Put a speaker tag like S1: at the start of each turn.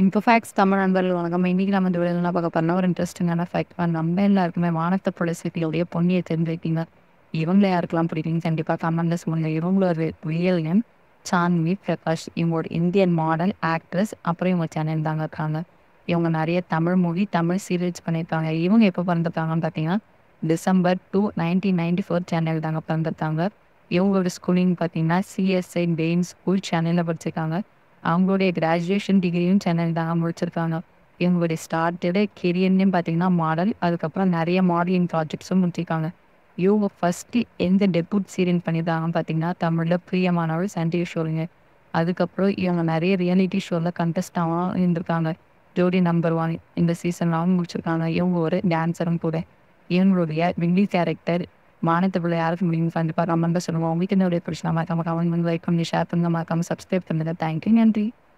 S1: இன்ஃபோஃபேக்ஸ் தமிழ் நண்பர்கள் வணக்கம் இன்னைக்கு நம்ம இந்த வீடியோவில் என்ன பார்க்க போறோம்னா ஒரு இன்ட்ரெஸ்டிங்கான ஃபேக்ட் நம்ம எல்லாருக்குமே வானத்தை புலசிட்டியோடைய பொன்னியை தெரிஞ்சுக்கிட்டீங்க இவங்கள யாருக்கெல்லாம் பிடிக்குங்க கண்டிப்பாக கமெண்ட்ல சொல்லுங்க இவங்களோட ரியல் நேம் சான்வி பிரகாஷ் இவங்களோட இந்தியன் மாடல் ஆக்ட்ரஸ் அப்புறம் இவங்க சேனல் தாங்க இருக்காங்க இவங்க நிறைய தமிழ் மூவி தமிழ் சீரியல்ஸ் பண்ணியிருக்காங்க இவங்க எப்போ பிறந்திருக்காங்கன்னு பார்த்தீங்கன்னா December two nineteen ninety four channel தாங்க பிறந்திருக்காங்க இவங்களோட ஸ்கூலிங் பார்த்தீங்கன்னா சிஎஸ்ஐ டெயின் ஸ்கூல் சேனலில் படிச்சிருக்காங்க அவங்களுடைய கிராஜுவேஷன் டிகிரியும் சென்னையில் தாங்க முடிச்சிருக்காங்க இவங்களுடைய ஸ்டார்டடு கெரியர்னு பார்த்தீங்கன்னா மாடல் அதுக்கப்புறம் நிறைய மாடலிங் ப்ராஜெக்ட்ஸும் முடிச்சிருக்காங்க இவங்க ஃபஸ்ட்டு எந்த டெபுட் சீரியல் பண்ணியிருக்காங்கன்னு பார்த்தீங்கன்னா தமிழில் பிரியமானவள் சன் டிவி ஷோலுங்க அதுக்கப்புறம் இவங்க நிறைய ரியாலிட்டி ஷோவில் கண்டஸ்டாகவும் இருந்திருக்காங்க ஜோடி நம்பர் ஒன் இந்த சீசன்லாம் முடிச்சிருக்காங்க இவங்க ஒரு டான்ஸரும் கூட இவங்களுடைய வில்லி கேரக்டர் வானத்தை பிள்ளை யாருக்கு முடியும் கண்டிப்பாக கமெண்ட்டில் சொல்லுவோம் உங்களுக்கு என்ன பிரச்சனை மறக்காம கமெண்ட் பண்ணி லைக் பண்ணி ஷேர் பண்ணுங்க மறக்காம சப்ஸ்கிரைப் பண்ணுங்க தேங்க்யூ நன்றி